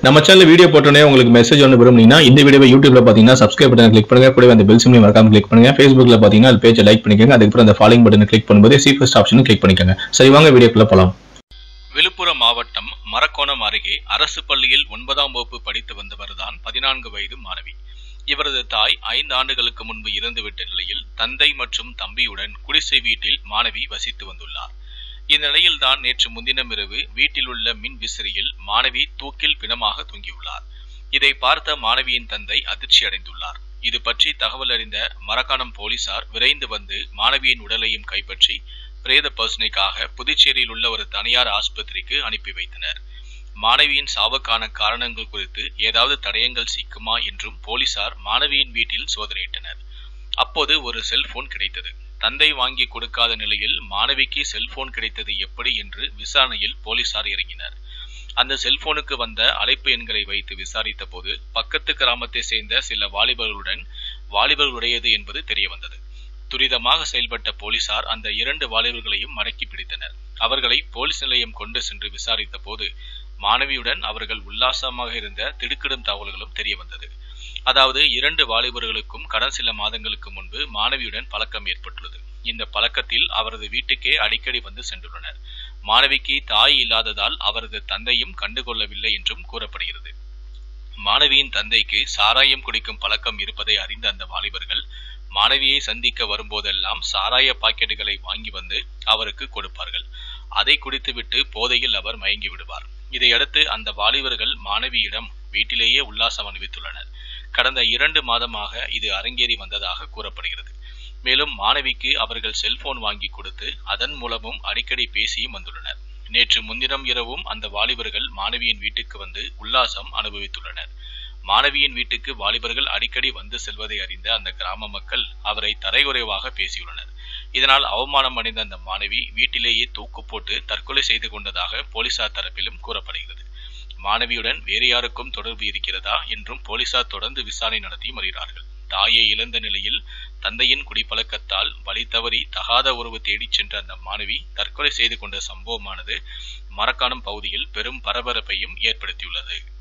நம்ம channel video போட்டோன்னே உங்களுக்கு மெசேஜ் ஒன்று விரும்புனீங்கன்னா இந்த வீடியோவை யூடியூப்ல பார்த்தீங்கன்னா சப்ஸ்கிரைப் பட்டன் கிளிக் பண்ணுங்க கூடவே அந்த பெல் சிம்லையும் மறக்காம கிளிக் பண்ணுங்க ஃபேஸ்புக்ல பார்த்தீங்கன்னா அது பேஜை லைக் பண்ணிக்கோங்க அதுக்கப்புறம் அந்த ஃபாலோயிங் பட்டனை கிளிக் பண்ணும்போது சி ஃபர்ஸ்ட் ஆப்ஷனும் கிளிக் பண்ணிக்கோங்க சரி வாங்க வீடியோக்குள்ள போலாம் விழுப்புரம் மாவட்டம் மரக்கோணம் அருகே அரசு பள்ளியில் ஒன்பதாம் வகுப்பு படித்து வந்தவர்தான் பதினான்கு வயது மாணவி இவரது தாய் ஐந்து ஆண்டுகளுக்கு முன்பு இறந்துவிட்ட நிலையில் தந்தை மற்றும் தம்பியுடன் குடிசை வீட்டில் மாணவி வசித்து வந்துள்ளார் இந்நிலையில்தான் நேற்று முன்தினம் இரவு வீட்டில் உள்ள மின் விசிறியில் மாணவி தூக்கில் பிணமாக தூங்கியுள்ளார் இதை பார்த்த மாணவியின் தந்தை அதிர்ச்சி அடைந்துள்ளார் இது பற்றி தகவல் அறிந்த மரக்காணம் போலீசார் விரைந்து வந்து மாணவியின் உடலையும் கைப்பற்றி பிரேத பரிசோதனைக்காக புதுச்சேரியில் உள்ள ஒரு தனியார் ஆஸ்பத்திரிக்கு அனுப்பி வைத்தனர் மாணவியின் சாவுக்கான காரணங்கள் குறித்து ஏதாவது தடயங்கள் சிக்குமா என்றும் போலீசார் மாணவியின் வீட்டில் சோதனையிட்டனர் அப்போது ஒரு செல்போன் கிடைத்தது தந்தை வாங்கி கொடுக்காத நிலையில் மாணவிக்கு செல்போன் கிடைத்தது எப்படி என்று விசாரணையில் போலீசார் இறங்கினர் அந்த செல்போனுக்கு வந்த அழைப்பு எண்களை வைத்து விசாரித்த போது பக்கத்து கிராமத்தை சேர்ந்த சில வாலிபர்களுடன் வாலிபர்களுடையது என்பது தெரிய வந்தது துரிதமாக செயல்பட்ட போலீசார் அந்த இரண்டு வாலிபர்களையும் மடக்கி பிடித்தனர் அவர்களை போலீஸ் நிலையம் கொண்டு சென்று விசாரித்த போது மாணவியுடன் அவர்கள் உல்லாசமாக இருந்த திடுக்கிடும் தகவல்களும் தெரிய வந்தது அதாவது இரண்டு வாலிபர்களுக்கும் கடந்த சில மாதங்களுக்கு முன்பு மாணவியுடன் பழக்கம் ஏற்பட்டுள்ளது இந்த பழக்கத்தில் அவரது வீட்டுக்கே அடிக்கடி வந்து சென்றுள்ளனர் மாணவிக்கு தாய் இல்லாததால் அவரது தந்தையும் கண்டுகொள்ளவில்லை என்றும் கூறப்படுகிறது மாணவியின் தந்தைக்கு சாராயம் குடிக்கும் பழக்கம் இருப்பதை அறிந்த அந்த வாலிபர்கள் மாணவியை சந்திக்க வரும்போதெல்லாம் சாராய பாக்கெட்டுகளை வாங்கி வந்து அவருக்கு கொடுப்பார்கள் அதை குடித்துவிட்டு போதையில் அவர் மயங்கி விடுவார் இதையடுத்து அந்த வாலிபர்கள் மாணவியிடம் வீட்டிலேயே உல்லாசம் அணிவித்துள்ளனர் கடந்த இரண்டு மாதமாக இது அரங்கேறி வந்ததாக கூறப்படுகிறது மேலும் மாணவிக்கு அவர்கள் செல்போன் வாங்கி கொடுத்து அதன் மூலமும் அடிக்கடி பேசியும் வந்துள்ளனர் நேற்று முன்தினம் இரவும் அந்த வாலிபர்கள் மாணவியின் வீட்டுக்கு வந்து உல்லாசம் அனுபவித்துள்ளனர் மாணவியின் வீட்டுக்கு வாலிபர்கள் அடிக்கடி வந்து செல்வதை அறிந்த அந்த கிராம மக்கள் அவரை தரைகுறைவாக பேசியுள்ளனர் இதனால் அவமானம் அடைந்த அந்த மாணவி வீட்டிலேயே தூக்கு போட்டு தற்கொலை செய்து கொண்டதாக போலீசார் தரப்பிலும் கூறப்படுகிறது மாணவியுடன் வேறு யாருக்கும் தொடர்பு இருக்கிறதா என்றும் போலீசார் தொடர்ந்து விசாரணை நடத்தி வருகிறார்கள் தாயை இழந்த நிலையில் தந்தையின் குடிப்பழக்கத்தால் வழி தவறி தகாத உறவு தேடிச் சென்ற அந்த மாணவி தற்கொலை செய்து கொண்ட சம்பவமானது மரக்காணம் பகுதியில் பெரும் பரபரப்பையும் ஏற்படுத்தியுள்ளது